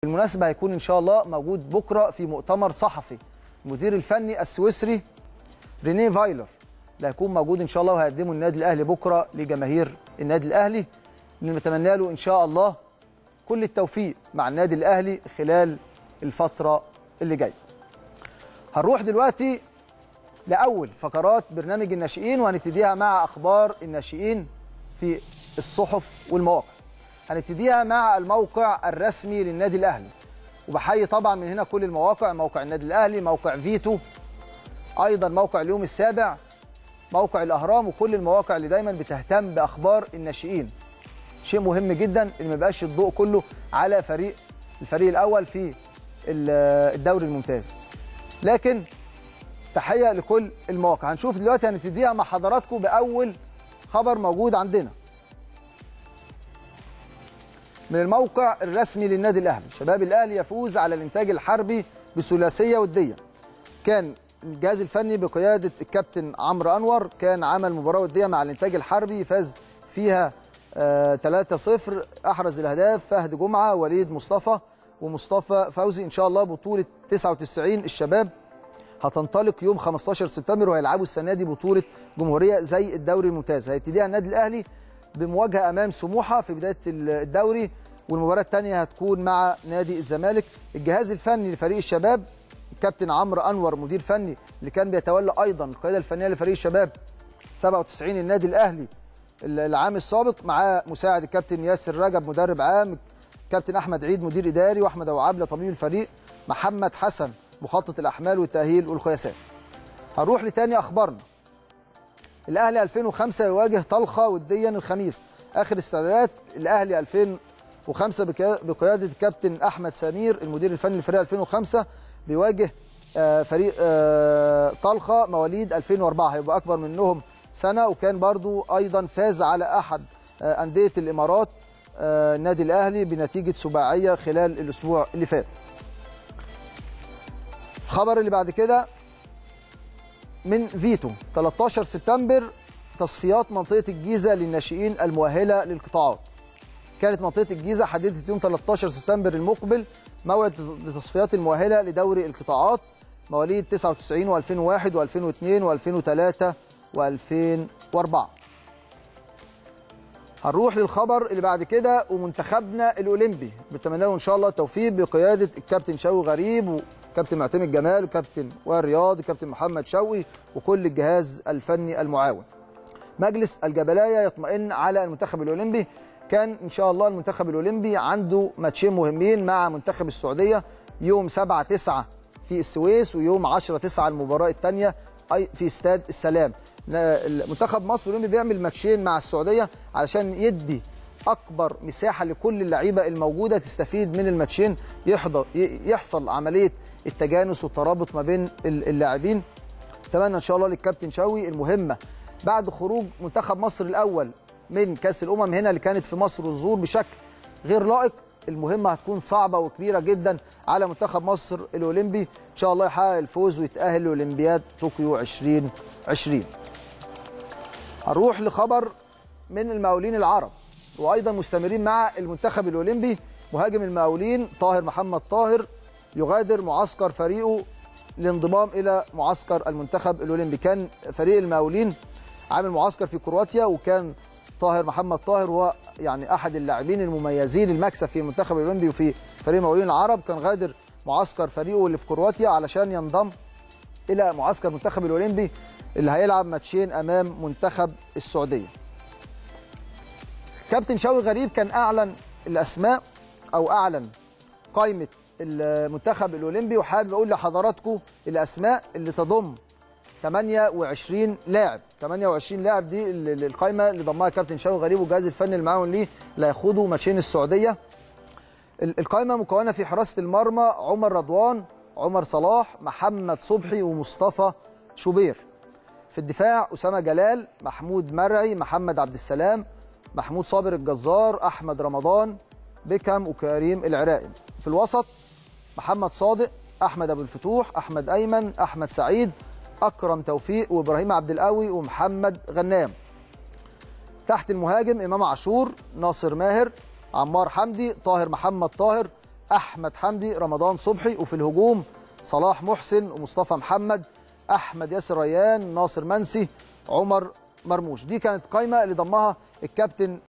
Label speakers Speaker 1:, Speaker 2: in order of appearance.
Speaker 1: بالمناسبه هيكون ان شاء الله موجود بكره في مؤتمر صحفي المدير الفني السويسري رينيه فايلر اللي هيكون موجود ان شاء الله وهيقدمه النادي الاهلي بكره لجماهير النادي الاهلي اللي نتمنى له ان شاء الله كل التوفيق مع النادي الاهلي خلال الفتره اللي جايه. هنروح دلوقتي لاول فقرات برنامج الناشئين وهنبتديها مع اخبار الناشئين في الصحف والمواقع. هنبتديها مع الموقع الرسمي للنادي الاهلي. وبحيي طبعا من هنا كل المواقع موقع النادي الاهلي موقع فيتو ايضا موقع اليوم السابع موقع الاهرام وكل المواقع اللي دايما بتهتم باخبار الناشئين شيء مهم جدا ان ما يبقاش الضوء كله على فريق الفريق الاول في الدوري الممتاز لكن تحيه لكل المواقع هنشوف دلوقتي هنبتديها مع حضراتكم باول خبر موجود عندنا من الموقع الرسمي للنادي الاهلي شباب الاهلي يفوز على الانتاج الحربي بثلاثيه وديه كان الجهاز الفني بقياده الكابتن عمرو انور كان عمل مباراه وديه مع الانتاج الحربي فاز فيها آه 3-0 احرز الاهداف فهد جمعه وليد مصطفى ومصطفى فوزي ان شاء الله بطوله 99 الشباب هتنطلق يوم 15 سبتمبر وهيلعبوا السنه دي بطوله جمهوريه زي الدوري الممتاز هيبتديها النادي الاهلي بمواجهه امام سموحه في بدايه الدوري والمباراه الثانيه هتكون مع نادي الزمالك الجهاز الفني لفريق الشباب الكابتن عمرو انور مدير فني اللي كان بيتولى ايضا القياده الفنيه لفريق الشباب 97 النادي الاهلي العام السابق مع مساعد الكابتن ياسر رجب مدرب عام كابتن احمد عيد مدير اداري واحمد ابو عبله طبيب الفريق محمد حسن مخطط الاحمال والتاهيل والقياسات هنروح لتاني اخبارنا الاهلي 2005 يواجه طلخه وديا الخميس اخر استعدادات الاهلي 2005 بقياده الكابتن احمد سمير المدير الفني لفريق 2005 بيواجه فريق طلخه مواليد 2004 هيبقى اكبر منهم سنه وكان برضو ايضا فاز على احد انديه الامارات النادي الاهلي بنتيجه سباعيه خلال الاسبوع اللي فات. الخبر اللي بعد كده من فيتو 13 سبتمبر تصفيات منطقه الجيزه للناشئين المؤهله للقطاعات. كانت منطقه الجيزه حددت يوم 13 سبتمبر المقبل موعد لتصفيات المؤهله لدوري القطاعات مواليد 99 و2001 و2002 و2003 و2004 هنروح للخبر اللي بعد كده ومنتخبنا الاولمبي بنتمنى له ان شاء الله التوفيق بقياده الكابتن شوقي غريب وكابتن معتمد جمال وكابتن وائل رياض وكابتن محمد شوقي وكل الجهاز الفني المعاون مجلس الجبلايه يطمئن على المنتخب الاولمبي كان ان شاء الله المنتخب الاولمبي عنده ماتشين مهمين مع منتخب السعوديه يوم 7 9 في السويس ويوم 10 9 المباراه الثانيه في استاد السلام منتخب مصر الاولمبي بيعمل ماتشين مع السعوديه علشان يدي اكبر مساحه لكل اللعيبه الموجوده تستفيد من الماتشين يحضر يحصل عمليه التجانس والترابط ما بين اللاعبين اتمنى ان شاء الله للكابتن شوقي المهمه بعد خروج منتخب مصر الاول من كاس الامم هنا اللي كانت في مصر والظهور بشكل غير لائق المهمه هتكون صعبه وكبيره جدا على منتخب مصر الاولمبي ان شاء الله يحقق الفوز ويتاهل لاولمبياد طوكيو 2020 هنروح لخبر من المقاولين العرب وايضا مستمرين مع المنتخب الاولمبي مهاجم المقاولين طاهر محمد طاهر يغادر معسكر فريقه للانضمام الى معسكر المنتخب الاولمبي كان فريق المقاولين عامل معسكر في كرواتيا وكان طاهر محمد طاهر هو يعني احد اللاعبين المميزين المكسب في المنتخب الاولمبي وفي فريق المقاولين العرب كان غادر معسكر فريقه اللي في كرواتيا علشان ينضم الى معسكر المنتخب الاولمبي اللي هيلعب ماتشين امام منتخب السعوديه. كابتن شوقي غريب كان اعلن الاسماء او اعلن قائمه المنتخب الاولمبي وحابب اقول لحضراتكم الاسماء اللي تضم 28 لاعب 28 لاعب دي القائمه اللي ضمها كابتن شوقي غريب والجهاز الفني المعاون ليه اللي هيخوضوا ماتشين السعوديه القائمه مكونه في حراسه المرمى عمر رضوان عمر صلاح محمد صبحي ومصطفى شوبير في الدفاع اسامه جلال محمود مرعي محمد عبد السلام محمود صابر الجزار احمد رمضان بيكام وكريم العراقي في الوسط محمد صادق احمد ابو الفتوح احمد ايمن احمد سعيد اكرم توفيق وابراهيم عبد القوي ومحمد غنام تحت المهاجم امام عاشور ناصر ماهر عمار حمدي طاهر محمد طاهر احمد حمدي رمضان صبحي وفي الهجوم صلاح محسن ومصطفى محمد احمد ياسر ريان ناصر منسي عمر مرموش دي كانت قائمه اللي ضمها الكابتن